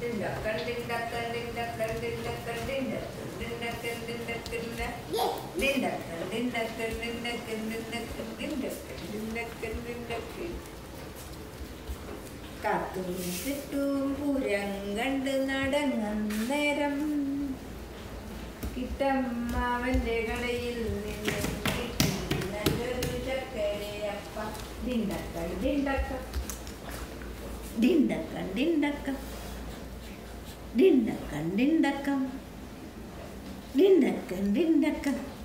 കാത്തും ചുറ്റും പുരം കണ്ട് നടങ്ങന്നേരം കിട്ടമ്മാവന്റെ കടയിൽ നിന്ന് കിട്ടി നല്ലൊരു ചക്കരയപ്പ ഡിണ്ടക്ക ഡിണ്ടക്ക ഡിണ്ടക്ക ഡിണ്ടക്ക ഡിണ്ടക്ക ഡിണ്ടക്ക ഡിണ്ടക്ക ഡിണ്ടക്ക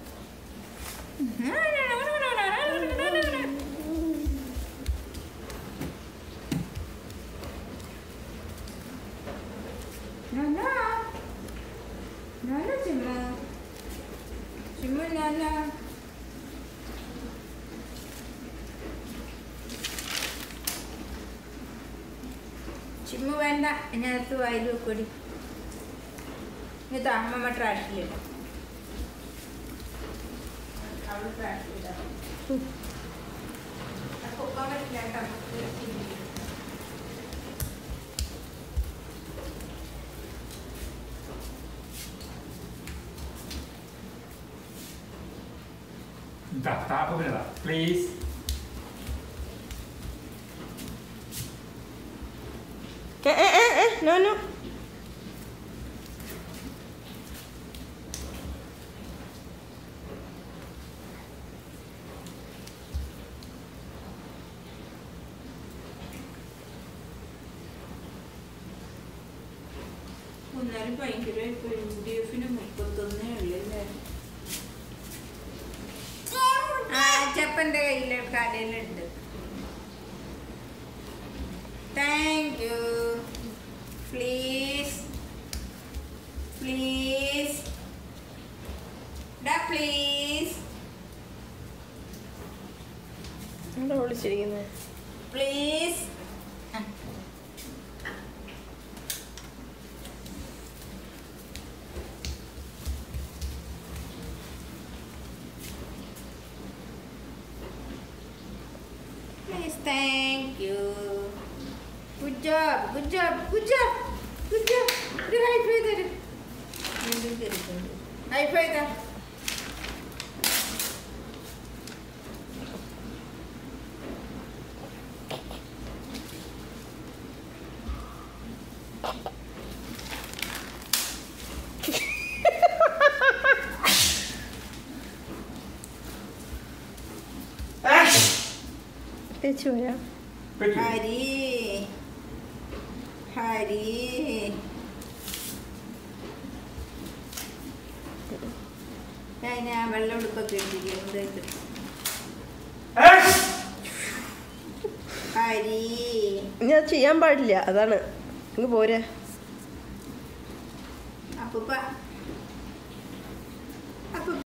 Nana. Nana cuma. Cuma Nana. Chimmu വേണ്ട ഇതിനകത്ത് വായിൽ വെക്കൊടി ഇത് അമ്മമ്മ ട്രാഷിലില്ല അവൾ ട്രാഷിലില്ല അപ്പോൾ പറ്റില്ല കേട്ടോ Da, da, open it up, please. Eh, eh, eh, eh, no, no. എന്നാലും ഭയങ്കര ഇപ്പൊ യു ഡി എഫിന് മുപ്പത്തൊന്നേ ഉള്ളല്ലേ ആ ചപ്പന്റെ കയ്യില് കടയിലുണ്ട് താങ്ക് യു പ്ലീസ് പ്ലീസ് ഡാ പ്ലീസ് എന്താ വിളിച്ചിരിക്കുന്നത് please Please, thank you. Good job, good job, good job, good job. ഒരു ഹൈ ഫൈ തരും ഹൈ ഫൈ തരാം ചേച്ചി വരാം Put you. ഹരി ഹരി ഞാൻ ആ വെള്ളം ഉടുപ്പൊക്കെ ഇട്ടിരിക്കുന്നത് ഹരി ഞാൻ ചെയ്യാൻ പാടില്ല അതാണ് ഇങ്ങ് പോരെ അപ്പൂപ്പ